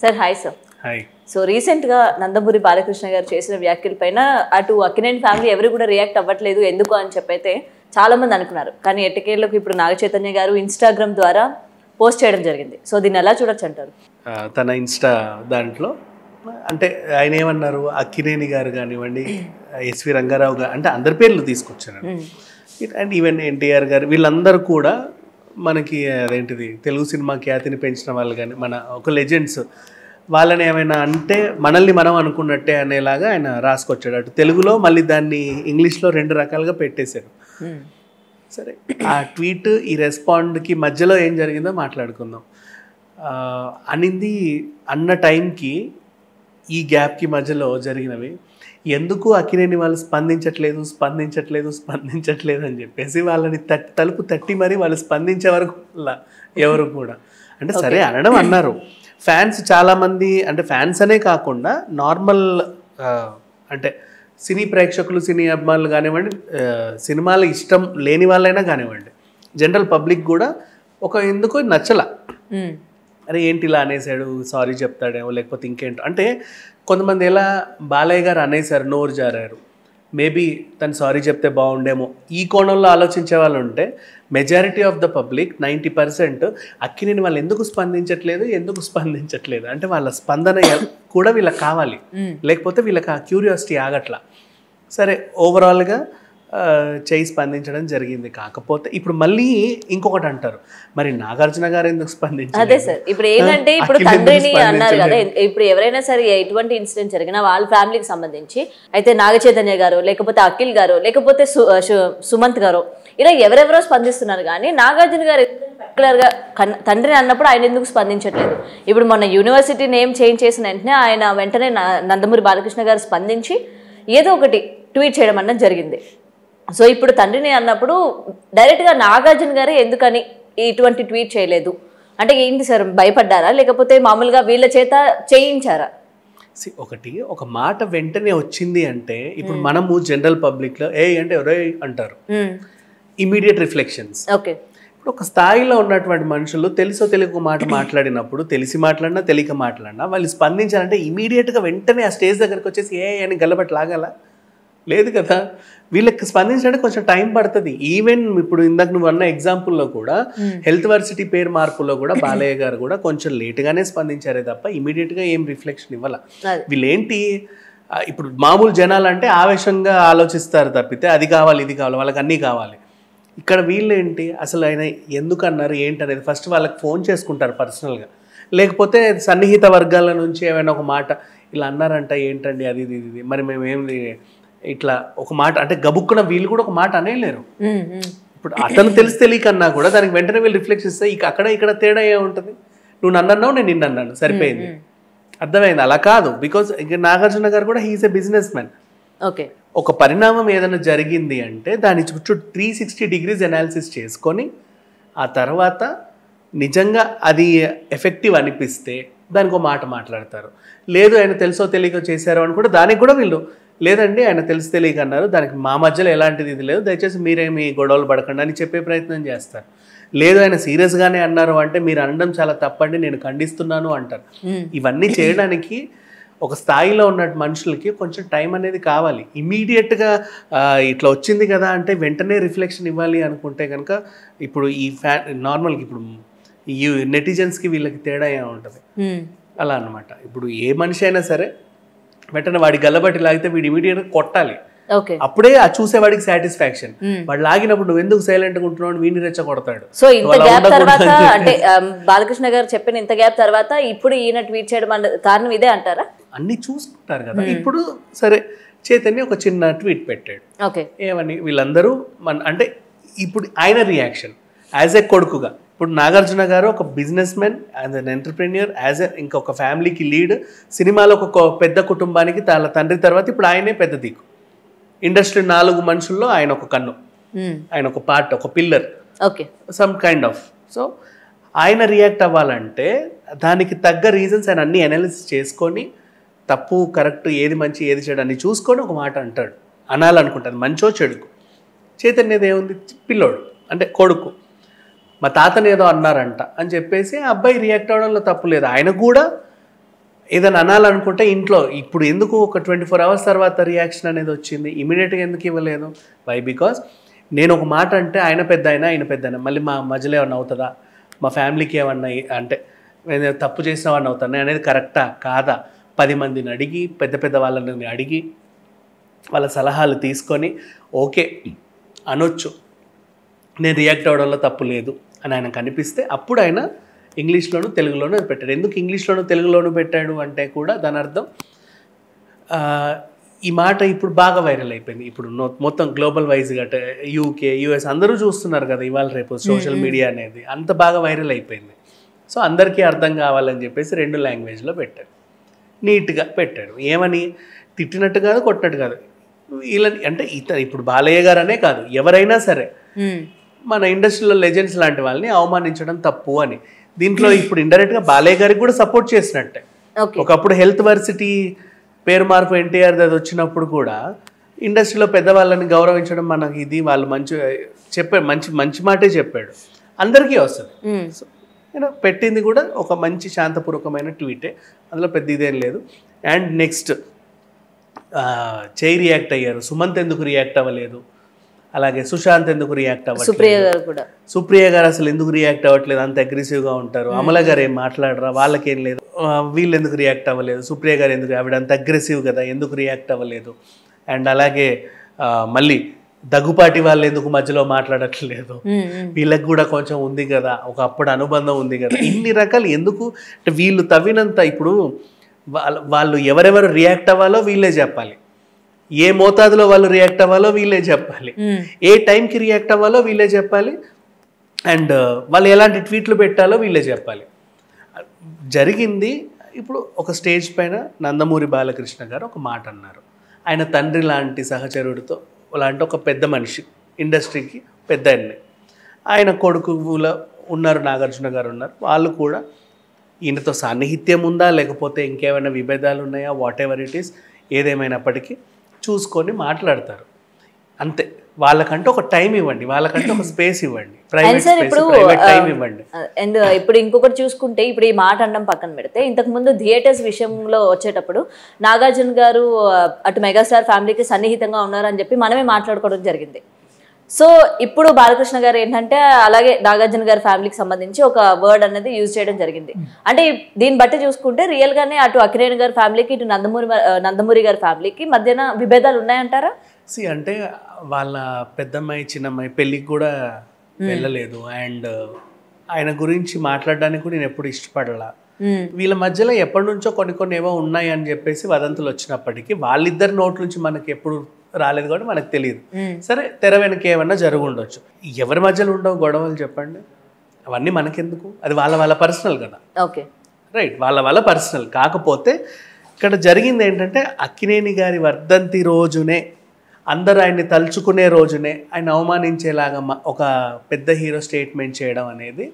Sir hi sir hi so రీసెంట్గా నందమూరి బాలకృష్ణ గారు చేసిన వ్యాఖ్యల పైన అటు అక్కినేని ఫ్యామిలీ ఎవరు కూడా రియాక్ట్ అవ్వట్లేదు ఎందుకు అని చెప్పైతే చాలా మంది అనుకున్నారు కానీ ఎట్టకేళ్ళకు ఇప్పుడు నాగ చైతన్య గారు ఇన్స్టాగ్రామ్ ద్వారా పోస్ట్ చేయడం జరిగింది సో దీన్ని ఎలా చూడొచ్చు అంటారు ఆ, తన ఇన్స్టా దాంట్లో అంటే ఆయన ఏమన్నారు అక్కినేని గారు కానివ్వండి ఎస్వి రంగారావు గారు అంటే అందరి పేర్లు తీసుకొచ్చారు అండ్ ఈవెన్ ఎన్టీఆర్ గారు వీళ్ళందరూ కూడా మనకి అదేంటిది తెలుగు సినిమా ఖ్యాతిని పెంచిన వాళ్ళు కానీ మన ఒక లెజెండ్స్ వాళ్ళని ఏమైనా అంటే మనల్ని మనం అనుకున్నట్టే అనేలాగా ఆయన రాసుకొచ్చాడు అటు తెలుగులో మళ్ళీ దాన్ని ఇంగ్లీష్లో రెండు రకాలుగా పెట్టేశారు సరే ఆ ట్వీట్ ఈ రెస్పాండ్కి మధ్యలో ఏం జరిగిందో మాట్లాడుకుందాం ఆ, అనింది అన్న టైంకి ఈ గ్యాప్కి మధ్యలో జరిగినవి ఎందుకు అక్కినేని వాళ్ళు స్పందించట్లేదు స్పందించట్లేదు స్పందించట్లేదు అని చెప్పేసి వాళ్ళని తట్ తలుపు తట్టి మరి వాళ్ళు స్పందించే వరకు లా- ఎవరు కూడా అంటే సరే అనడం అన్నారు ఫ్యాన్స్ చాలామంది అంటే ఫ్యాన్స్ అనే కాకుండా నార్మల్ అంటే సినీ ప్రేక్షకులు సినీ అభిమానులు కానివ్వండి ఆ, సినిమాలు ఇష్టం లేని వాళ్ళైనా కానివ్వండి జనరల్ పబ్లిక్ కూడా ఒక ఎందుకో నచ్చల మ్మ్. అరే ఏంటి ఇలా అనేసాడు సారీ చెప్తాడేమో లేకపోతే ఇంకేంటో అంటే కొంతమంది ఎలా బాలయ్య గారు అనేసారు నోరు జారారు మేబీ తను సారీ చెప్తే బాగుండేమో ఈ కోణంలో ఆలోచించే వాళ్ళు ఉంటే majority of the public ninety percent Akkineni వాళ్ళు ఎందుకు స్పందించట్లేదు ఎందుకు స్పందించట్లేదు అంటే వాళ్ళ స్పందన ఎ- కూడా వీళ్ళకి కావాలి లేకపోతే వీళ్ళకి ఆ క్యూరియాసిటీ ఆగట్లా సరే ఓవరాల్గా ఆ, చేయి స్పందించడం జరిగింది కాకపోతే ఇప్పుడు మళ్ళీ ఇంకొకటి అంటారు మరి నాగార్జున గారు ఎందుకు స్పందించారు అదే సార్ ఇప్పుడు ఏంటంటే ఇప్పుడు అఖిల్ ఎందుకు తండ్రిని అన్నారు కదా స్పందించలేదు? ఇప్పుడు ఎవరైనా సరే ఎటువంటి ఇన్సిడెంట్ జరిగినా వాళ్ళ ఫ్యామిలీకి సంబంధించి అయితే నాగ చైతన్య గారు లేకపోతే అఖిల్ గారు లేకపోతే సు- సు- సుమంత్ గారు ఇలా ఎవరెవరో స్పందిస్తున్నారు కానీ నాగార్జున గారు పర్టికులర్ గా కన్- తండ్రిని అన్నప్పుడు ఆయన ఎందుకు స్పందించట్లేదు ఇప్పుడు మొన్న యూనివర్సిటీ నేమ్ చేంజ్ చేసిన వెంటనే ఆయన వెంటనే నా- నందమూరి బాలకృష్ణ గారు స్పందించి ఏదో ఒకటి ట్వీట్ చేయడం అన్నది జరిగింది సో ఇప్పుడు తండ్రిని అన్నప్పుడు డైరెక్ట్గా నాగార్జున గారే ఎందుకని ఇటువంటి ట్వీట్ చేయలేదు అంటే ఏంటి సార్ భయపడ్డారా లేకపోతే మామూలుగా వీళ్ళ చేత చేయించారా See, ఒకటి ఒక మాట వెంటనే వచ్చింది అంటే ఇప్పుడు మనము జనరల్ పబ్లిక్లో ఏ అంటే ఎవరో అంటారు ఇమీడియట్ రిఫ్లెక్షన్స్ ఓకే ఇప్పుడు ఒక స్థాయిలో ఉన్నటువంటి మనుషులు తెలుసో తెలియక మాట మాట్లాడినప్పుడు తెలిసి మాట్లాడినా తెలియక మాట్లాడినా వాళ్ళు స్పందించాలంటే ఇమీడియట్గా వెంటనే ఆ స్టేజ్ దగ్గరికి వచ్చేసి ఏ అని గల్లబట్టి లాగాల లేదు కదా వీళ్ళకి స్పందించడానికి కొంచెం టైం పడుతుంది ఈవెన్ ఇప్పుడు ఇందాక నువ్వు అన్న ఎగ్జాంపుల్లో కూడా హెల్త్ వర్సిటీ పేరు మార్పులో కూడా బాలయ్య గారు కూడా కొంచెం లేటుగానే స్పందించారే తప్ప ఇమీడియట్గా ఏం రిఫ్లెక్షన్ ఇవ్వాల అదే. వీళ్ళేంటి ఆ, ఇప్పుడు మామూలు జనాలు అంటే ఆవేశంగా ఆలోచిస్తారు తప్పితే అది కావాలి ఇది కావాలి వాళ్ళకి అన్నీ కావాలి ఇక్కడ వీళ్ళు ఏంటి అసలు ఆయన ఎందుకు అన్నారు ఏంటి అనేది ఫస్ట్ వాళ్ళకి ఫోన్ చేసుకుంటారు పర్సనల్గా లేకపోతే సన్నిహిత వర్గాల నుంచి ఏమైనా ఒక మాట ఇలా అన్నారంట ఏంటండి అది ఇది ఇది మరి మేము ఏంది ఇట్లా ఒక మాట అంటే గబుక్కున వీళ్ళు కూడా ఒక మాట అనేలేరు ఉమ్, ఉమ్. ఇప్పుడు అతను తెలిసి తెలియకన్నా కూడా దానికి వెంటనే వీళ్ళు రిఫ్లెక్షన్ ఇస్తే ఇక అక్కడ ఇక్కడ తేడా ఏముంటుంది నువ్వు నన్ను అన్నావు నేను నిన్ను అన్నాను సరిపోయింది అర్థమైంది అలా కాదు బికాజ్ ఇక నాగార్జున గారు కూడా he's a businessman okay ఒక పరిణామం ఏదైనా జరిగింది అంటే దాని చుట్టూ త్రీ సిక్స్టీ డిగ్రీస్ అనాలిసిస్ చేసుకొని ఆ తర్వాత నిజంగా అది ఎఫెక్టివ్ అనిపిస్తే దానికి ఒక మాట మాట్లాడతారు లేదు ఆయన తెలుసో తెలియక చేశారు అని కూడా దానికి కూడా వీళ్ళు లేదండి ఆయన తెలిసి తెలియక అన్నారు దానికి మా మధ్యలో ఎలాంటిది ఇది లేదు దయచేసి మీరేమి గొడవలు పడకండి అని చెప్పే ప్రయత్నం చేస్తారు లేదు ఆయన సీరియస్గానే అన్నారు అంటే మీరు అనడం చాలా తప్పండి నేను ఖండిస్తున్నాను అంటారు ఉమ్. ఇవన్నీ చేయడానికి ఒక స్థాయిలో ఉన్న మనుషులకి కొంచెం టైం అనేది కావాలి ఇమీడియట్గా ఇట్లా వచ్చింది కదా అంటే వెంటనే రిఫ్లెక్షన్ ఇవ్వాలి అనుకుంటే కనుక ఇప్పుడు ఈ ఫ్యా నార్మల్కి ఇప్పుడు ఈ నెటిజన్స్కి వీళ్ళకి తేడా ఏముంటుంది ఉమ్. అలా అన్నమాట ఇప్పుడు ఏ మనిషి అయినా సరే వెంటనే వాడి గల్లబట్టి లాగితే వీడు ఇమీడియట్గా కొట్టాలి ఓకే అప్పుడే ఆ చూసేవాడికి సాటిస్ఫాక్షన్ Hmm. వాడు లాగినప్పుడు నువ్వు ఎందుకు సైలెంట్గా ఉంటున్నావు వీడిని రెచ్చగొడతాడు సో ఇంత అలా గ్యాప్ ఉండకూడదు తర్వాత అని చెప్పి. అంటే ఆ, బాలకృష్ణ గారు చెప్పిన ఇంత గ్యాప్ తర్వాత ఇప్పుడు ఈయన ట్వీట్ చేయడం అన్న కారణం ఇదే అంటారా అన్నీ చూసుకుంటారు కదా ఇప్పుడు సరే చైతన్య ఒక చిన్న ట్వీట్ పెట్టాడు ఓకే ఏమని వీళ్ళందరూ మన అంటే ఇప్పుడు ఆయన రియాక్షన్ యాజ్ ఎ కొడుకుగా ఇప్పుడు నాగార్జున గారు ఒక businessman as an entrepreneur as a ఇంకొక ఫ్యామిలీకి లీడ్ సినిమాలో ఒక కొ- పెద్ద కుటుంబానికి తన తండ్రి తర్వాత ఇప్పుడు ఆయనే పెద్ద దిక్కు ఇండస్ట్రీ నాలుగు మనుషుల్లో ఆయన ఒక కన్ను ఉమ్. ఆయన ఒక పార్ట్ ఒక pillar okay some kind of so ఆయన రియాక్ట్ అవ్వాలంటే దానికి తగ్గ రీజన్స్ ఆయన అన్ని అనాలిసిస్ చేసుకొని తప్పు కరెక్ట్ ఏది మంచి ఏది చెడు అని చూసుకొని ఒక మాట అంటాడు అనాలనుకుంటాను మంచో చెడుకు చైతన్యది ఏముంది పిల్లోడు అంటే కొడుకు మా తాతని ఏదో అన్నారంట అని చెప్పేసి ఆ అబ్బాయి రియాక్ట్ అవ్వడంలో తప్పు లేదు ఆయన కూడా ఏదైనా అనాలనుకుంటే ఇంట్లో ఇప్పుడు ఎందుకు ఒక ట్వంటీ ఫోర్ అవర్స్ తర్వాత రియాక్షన్ అనేది వచ్చింది ఇమీడియట్గా ఎందుకు ఇవ్వలేదు వై బికాస్ నేను ఒక మాట అంటే ఆయన పెద్ద అయినా ఆయన పెద్ద అయినా మళ్ళీ మా మధ్యలో ఏమన్నా అవుతుందా మా ఫ్యామిలీకి ఏమన్నా ఇ- అంటే నేను తప్పు చేసిన వాడిని అవుతాను అనేది కరెక్టా కాదా పది మందిని అడిగి పెద్ద పెద్ద వాళ్ళని అడిగి వాళ్ళ సలహాలు తీసుకొని ఓకే అనొచ్చు నేను రియాక్ట్ అవ్వడంలో తప్పు లేదు అని ఆయన కనిపిస్తే అప్పుడు ఆయన ఇంగ్లీష్లోను తెలుగులోను అది పెట్టాడు ఎందుకు ఇంగ్లీష్లోను తెలుగులోను పెట్టాడు అంటే కూడా దాని అర్థం ఆ, ఈ మాట ఇప్పుడు బాగా వైరల్ అయిపోయింది ఇప్పుడు నో- మొత్తం గ్లోబల్ వైజ్గా యూకే యూఎస్ అందరూ చూస్తున్నారు కదా ఇవాళ రేపు సోషల్ మీడియా అనేది అంత బాగా వైరల్ అయిపోయింది సో అందరికీ అర్థం కావాలని చెప్పేసి రెండు లాంగ్వేజ్లో పెట్టాడు నీట్గా పెట్టాడు ఏమని తిట్టినట్టు కాదు కొట్టినట్టు కాదు వీళ్ళని అంటే ఇత ఇప్పుడు బాలయ్య గారు అనే కాదు ఎవరైనా సరే ఉమ్, మన ఇండస్ట్రీలో లెజెండ్స్ లాంటి వాళ్ళని అవమానించడం తప్పు అని దీంట్లో ఇప్పుడు ఇండైరెక్ట్గా బాలయ్య గారికి కూడా సపోర్ట్ చేసినట్టే ఓకే ఒకప్పుడు హెల్త్ వర్సిటీ పేరు మార్పు ఎన్టీఆర్ అది వచ్చినప్పుడు కూడా ఇండస్ట్రీలో పెద్దవాళ్ళని గౌరవించడం మనకి ఇది వాళ్ళు మంచి చెప్పాడు మంచి మంచి మాటే చెప్పాడు అందరికీ వస్తుంది ఉమ్, సో నేను పెట్టింది కూడా ఒక మంచి శాంతపూర్వకమైన ట్వీటే అందులో పెద్ద ఇదేం లేదు అండ్ నెక్స్ట్ చేయి రియాక్ట్ అయ్యారు సుమంత్ ఎందుకు రియాక్ట్ అవ్వలేదు అలాగే సుశాంత్ ఎందుకు రియాక్ట్ అవ్వట్లేదు సుప్రియ గారు కూడా సుప్రియ గారు అసలు ఎందుకు రియాక్ట్ అవ్వట్లేదు అంత అగ్రెసివ్గా ఉంటారు అమల గారు ఏం మాట్లాడరా వాళ్ళకేం లేదు ఆ, వీళ్ళు ఎందుకు రియాక్ట్ అవ్వలేదు సుప్రియ గారు ఎందుకు ఆవిడ అంత అగ్రెసివ్ కదా ఎందుకు రియాక్ట్ అవ్వలేదు అండ్ అలాగే ఆ, మళ్ళీ దగ్గుపాటి వాళ్ళు ఎందుకు మధ్యలో మాట్లాడట్లేదు ఉమ్, ఉమ్, వీళ్ళకి కూడా కొంచెం ఉంది కదా ఒకప్పుడు అనుబంధం ఉంది కదా ఇన్ని రకాలు ఎందుకు అంటే వీళ్ళు తవ్వినంత ఇప్పుడు వాళ్ళ వాళ్ళు ఎవరెవరు రియాక్ట్ అవ్వాలో వీళ్ళే చెప్పాలి ఏ మోతాదులో వాళ్ళు రియాక్ట్ అవ్వాలో వీళ్ళే చెప్పాలి ఉమ్, ఏ టైంకి రియాక్ట్ అవ్వాలో వీళ్ళే చెప్పాలి అండ్ వాళ్ళు ఎలాంటి ట్వీట్లు పెట్టాలో వీళ్ళే చెప్పాలి జరిగింది ఇప్పుడు ఒక స్టేజ్ పైన నందమూరి బాలకృష్ణ గారు ఒక మాట అన్నారు ఆయన తండ్రి లాంటి సహచరుడితో లాంటి ఒక పెద్ద మనిషి ఇండస్ట్రీకి పెద్ద ఆయన్ని ఆయన కొడుకులో ఉన్నారు నాగార్జున గారు ఉన్నారు వాళ్ళు కూడా ఈయనతో సాన్నిహిత్యం ఉందా లేకపోతే ఇంకేమైనా విభేదాలు ఉన్నాయా వాట్ ఎవర్ ఇట్ ఈస్ ఏదేమైనప్పటికీ చూసుకొని మాట్లాడతారు అంతే వాళ్ళకంటే ఒక టైం ఇవ్వండి వాళ్ళకంటే ఒక స్పేస్ ఇవ్వండి ప్రైవేట్ సార్ స్పేస్ ఇప్పుడు, ప్రైవేట్ టైం ఆ, ఇవ్వండి అండ్ ఇప్పుడు ఇంకొకటి చూసుకుంటే ఇప్పుడు ఈ మాట అనడం పక్కన పెడితే ఇంతకు ముందు థియేటర్స్ విషయంలో వచ్చేటప్పుడు నాగార్జున గారు ఆ, అటు మెగాస్టార్ ఫ్యామిలీకి సన్నిహితంగా ఉన్నారని చెప్పి మనమే మాట్లాడుకోవడం జరిగింది సో ఇప్పుడు బాలకృష్ణ గారు ఏంటంటే అలాగే నాగార్జున గారి ఫ్యామిలీకి సంబంధించి ఒక వర్డ్ అనేది యూజ్ చేయడం జరిగింది అంటే దీన్ని బట్టి చూసుకుంటే రియల్ గానే అటు అఖిరేణి గారి ఫ్యామిలీకి ఇటు నందమూరి ఆ, నందమూరి గారి ఫ్యామిలీకి మధ్యన విభేదాలు ఉన్నాయంటారా సి అంటే వాళ్ళ పెద్దమ్మాయి చిన్నమ్మాయి పెళ్ళికి కూడా వెళ్ళలేదు అండ్ ఆయన గురించి మాట్లాడడానికి కూడా నేను ఎప్పుడు ఇష్టపడలా ఉమ్, వీళ్ళ మధ్యలో ఎప్పటి నుంచో కొన్ని కొన్ని ఏవో ఉన్నాయి అని చెప్పేసి వదంతులు వచ్చినప్పటికీ వాళ్ళిద్దరి నోట్ నుంచి మనకి ఎప్పుడు రాలేదు కూడా మనకు తెలియదు ఉమ్, సరే తెర వెనక ఏమన్నా జరుగు ఉండొచ్చు ఎవరి మధ్యలో ఉండవు గొడవలు చెప్పండి అవన్నీ మనకెందుకు అది వాళ్ళ వాళ్ళ పర్సనల్ కదా ఓకే రైట్ వాళ్ళ వాళ్ళ పర్సనల్ కాకపోతే ఇక్కడ జరిగింది ఏంటంటే అక్కినేని గారి వర్ధంతి రోజునే అందరూ ఆయన్ని తలుచుకునే రోజునే ఆయన అవమానించేలాగా మ- ఒక పెద్ద హీరో స్టేట్మెంట్ చేయడం అనేది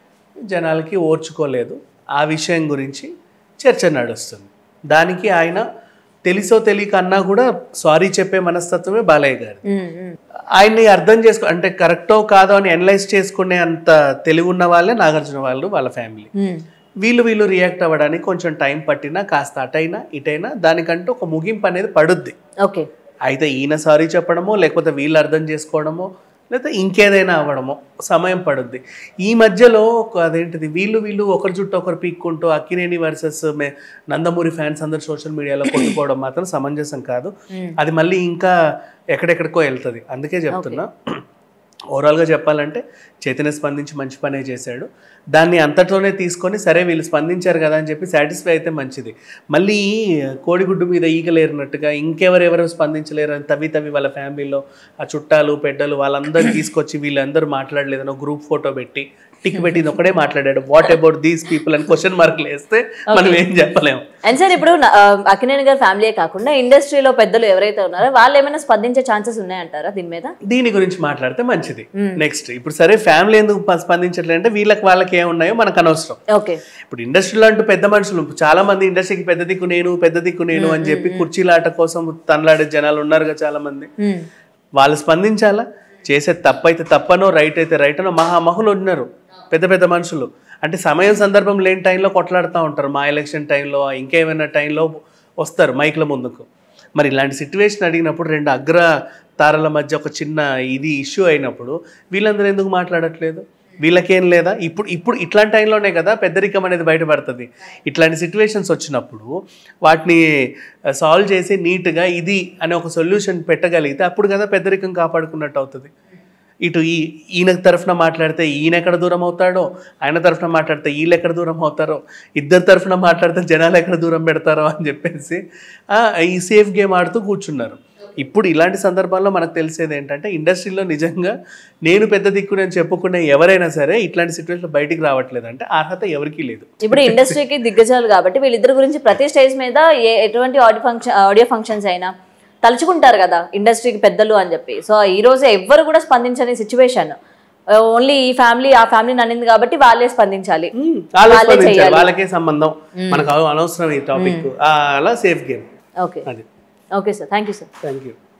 జనాలకి ఓర్చుకోలేదు ఆ విషయం గురించి చర్చ నడుస్తుంది దానికి ఆయన తెలిసో తెలియక అన్నా కూడా సారీ చెప్పే మనస్తత్వమే బాలయ్య గారు ఉమ్, ఉమ్, ఆయన్ని అర్థం చేసుకో అంటే కరెక్టో కాదో అని అనలైజ్ చేసుకునే అంత తెలివి ఉన్న వాళ్ళే నాగార్జున వాళ్ళు వాళ్ళ ఫ్యామిలీ ఉమ్, వీళ్ళు వీళ్ళు రియాక్ట్ అవ్వడానికి కొంచెం టైం పట్టినా కాస్త అటైనా ఇటైనా దానికంటూ ఒక ముగింపు అనేది పడుద్ది ఓకే అయితే ఈయన సారీ చెప్పడమో లేకపోతే వీళ్ళు అర్థం చేసుకోవడమో లేకపోతే ఇంకేదైనా అవ్వడమో సమయం పడుద్ది ఈ మధ్యలో ఒక అదేంటిది వీళ్ళు వీళ్ళు ఒకరి చుట్టూ ఒకరు పీక్కుంటూ అక్కినేని వర్సెస్ మే నందమూరి ఫ్యాన్స్ అందరు సోషల్ మీడియాలో కొట్టుకోవడం మాత్రం సమంజసం కాదు ఉమ్, అది మళ్ళీ ఇంకా ఎక్కడెక్కడికో వెళ్తుంది అందుకే చెప్తున్నా ఓవరాల్గా చెప్పాలంటే చైతన్య స్పందించి మంచి పనే చేశాడు దాన్ని అంతట్లోనే తీసుకొని సరే వీళ్ళు స్పందించారు కదా అని చెప్పి సాటిస్ఫై అయితే మంచిది మళ్ళీ కోడిగుడ్డు మీద ఈగలేరినట్టుగా ఇంకెవరెవరు స్పందించలేరు అని తవ్వి తవ్వి వాళ్ళ ఫ్యామిలీలో ఆ చుట్టాలు పెద్దలు వాళ్ళందరూ తీసుకొచ్చి వీళ్ళందరూ మాట్లాడలేదని గ్రూప్ ఫోటో పెట్టి టిక్ పెట్టింది ఒకడే మాట్లాడాడు వాట్ అబౌట్ దీస్ పీపుల్ అని క్వశ్చన్ మార్కులు వేస్తే మనం ఏం చెప్పలేము అండ్ సార్ ఇప్పుడు నా- ఆ, అక్కినేని గారి ఫ్యామిలీ కాకుండా ఇండస్ట్రీలో పెద్దలు ఎవరైతే ఉన్నారో వాళ్ళు ఏమైనా స్పందించే ఛాన్సెస్ ఉన్నాయంటారా దీని మీద దీని గురించి మాట్లాడితే మంచిది Hmm. నెక్స్ట్ ఇప్పుడు సరే ఫ్యామిలీ ఎందుకు ప- స్పందించట్లేదు అంటే వీళ్ళకి వాళ్ళకి ఏమున్నాయో మనకు అనవసరం ఓకే ఇప్పుడు ఇండస్ట్రీలో అంటూ పెద్ద మనుషులు చాలా మంది ఇండస్ట్రీకి పెద్ద దిక్కు నేను పెద్ద దిక్కు నేను అని చెప్పి కుర్చీలాట కోసం తనలాడే జనాలు ఉన్నారుగా చాలా మంది ఉమ్, వాళ్ళు స్పందించాలా చేసే తప్పు అయితే తప్పనో రైట్ అయితే రైట్ అనో మహామహులు ఉన్నారు పెద్ద పెద్ద మనుషులు అంటే సమయం సందర్భం లేని టైంలో కొట్లాడుతూ ఉంటారు మా ఎలక్షన్ టైంలో ఇంకేమైనా టైంలో వస్తారు మైక్ల ముందుకు మరి ఇలాంటి సిచ్యువేషన్ అడిగినప్పుడు రెండు అగ్ర తారల మధ్య ఒక చిన్న ఇది ఇష్యూ అయినప్పుడు వీళ్ళందరూ ఎందుకు మాట్లాడట్లేదు వీళ్ళకేం లేదా ఇప్పుడు ఇప్పుడు ఇట్లాంటి టైంలోనే కదా పెద్దరికం అనేది బయటపడుతుంది ఇట్లాంటి సిచ్యువేషన్స్ వచ్చినప్పుడు వాటిని సాల్వ్ చేసి నీట్గా ఇది అనే ఒక సొల్యూషన్ పెట్టగలిగితే అప్పుడు కదా పెద్దరికం కాపాడుకున్నట్టు అవుతుంది ఇటు ఈ ఈయన తరఫున మాట్లాడితే ఈయన ఎక్కడ దూరం అవుతాడో ఆయన తరఫున మాట్లాడితే వీళ్ళు ఎక్కడ దూరం అవుతారో ఇద్దరు తరఫున మాట్లాడితే జనాలు ఎక్కడ దూరం పెడతారో అని చెప్పేసి ఆ, ఈ సేఫ్ గేమ్ ఆడుతూ కూర్చున్నారు ఇప్పుడు ఇలాంటి సందర్భాల్లో మనకు తెలిసేది ఏంటంటే ఇండస్ట్రీలో నిజంగా నేను పెద్ద దిక్కు నేను చెప్పుకునే ఎవరైనా సరే ఇట్లాంటి సిచ్యువేషన్ బయటికి రావట్లేదు అంటే అర్హత ఎవరికీ లేదు ఇప్పుడు ఇండస్ట్రీకి దిగ్గజాలు కాబట్టి వీళ్ళిద్దరి గురించి ప్రతి స్టేజ్ మీద ఏ ఎటువంటి ఆడియో ఫంక్షన్ ఆడియో ఫంక్షన్స్ అయినా తలుచుకుంటారు కదా ఇండస్ట్రీకి పెద్దలు అని చెప్పి సో ఈ రోజు ఎవ్వరు కూడా స్పందించని సిచ్యువేషన్ ఓన్లీ ఈ ఫ్యామిలీ ఆ ఫ్యామిలీ నన్నింది కాబట్టి వాళ్ళే స్పందించాలి మ్మ్. వాళ్ళే వాళ్ళే స్పందించారు. చేయాలి. వాళ్ళకే సంబంధం మనకు అనవసరం ఈ టాపిక్ అలా సేఫ్ గేమ్ ఓకే అది okay sir thank you sir thank you